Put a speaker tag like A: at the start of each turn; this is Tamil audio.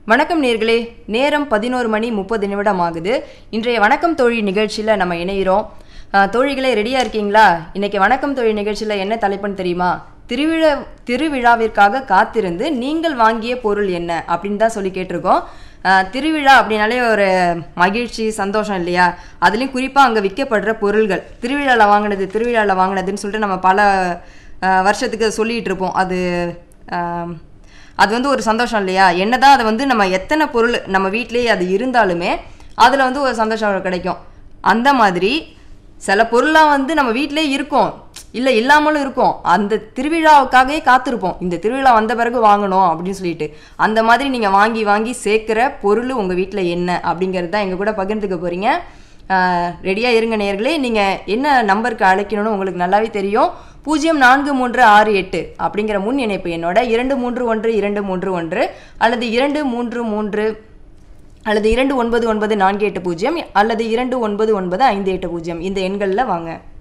A: வணக்கம் நேர்களே நேரம் பதினோரு மணி முப்பது நிமிடம் ஆகுது இன்றைய வணக்கம் தோழி நிகழ்ச்சியில் நம்ம இணைகிறோம் அஹ், தோழிகளே ரெடியாக இருக்கீங்களா இன்னைக்கு வணக்கம் தோழி நிகழ்ச்சியில் என்ன தலைப்புன்னு தெரியுமா திருவிழா திருவிழாவிற்காக காத்திருந்து நீங்கள் வாங்கிய பொருள் என்ன அப்படின்னு தான் சொல்லி கேட்டிருக்கோம் அஹ், திருவிழா அப்படின்னாலே ஒரு மகிழ்ச்சி சந்தோஷம் இல்லையா அதுலேயும் குறிப்பாக அங்கே விற்கப்படுற பொருள்கள் திருவிழாவில் வாங்கினது திருவிழாவில் வாங்கினதுன்னு சொல்லிட்டு நம்ம பல அஹ், வருஷத்துக்கு சொல்லிகிட்டு இருப்போம் அது அஹ், அது வந்து ஒரு சந்தோஷம் இல்லையா என்னதான் அதை வந்து நம்ம எத்தனை பொருள் நம்ம வீட்டிலேயே அது இருந்தாலுமே அதில் வந்து ஒரு சந்தோஷம் கிடைக்கும் அந்த மாதிரி சில பொருள்லாம் வந்து நம்ம வீட்டிலே இருக்கும் இல்லை இல்லாமலும் இருக்கும் அந்த திருவிழாவுக்காகவே காத்திருப்போம் இந்த திருவிழா வந்த பிறகு வாங்கணும் அப்படின்னு சொல்லிட்டு அந்த மாதிரி நீங்கள் வாங்கி வாங்கி சேர்க்குற பொருள் உங்கள் வீட்டில் என்ன அப்படிங்கிறது தான் எங்கள் கூட பகிர்ந்துக்க போகிறீங்க ரெடியாக இருங்க நேர்களே நீங்கள் என்ன நம்பருக்கு அழைக்கணும்னு உங்களுக்கு நல்லாவே தெரியும் பூஜ்ஜியம் நான்கு மூன்று ஆறு எட்டு அப்படிங்கிற முன் இணைப்பு என்னோட இரண்டு மூன்று ஒன்று இரண்டு மூன்று ஒன்று அல்லது இரண்டு மூன்று மூன்று அல்லது இரண்டு ஒன்பது ஒன்பது நான்கு எட்டு பூஜ்ஜியம் அல்லது இரண்டு ஒன்பது ஒன்பது ஐந்து எட்டு பூஜ்ஜியம் இந்த எண்களில் வாங்க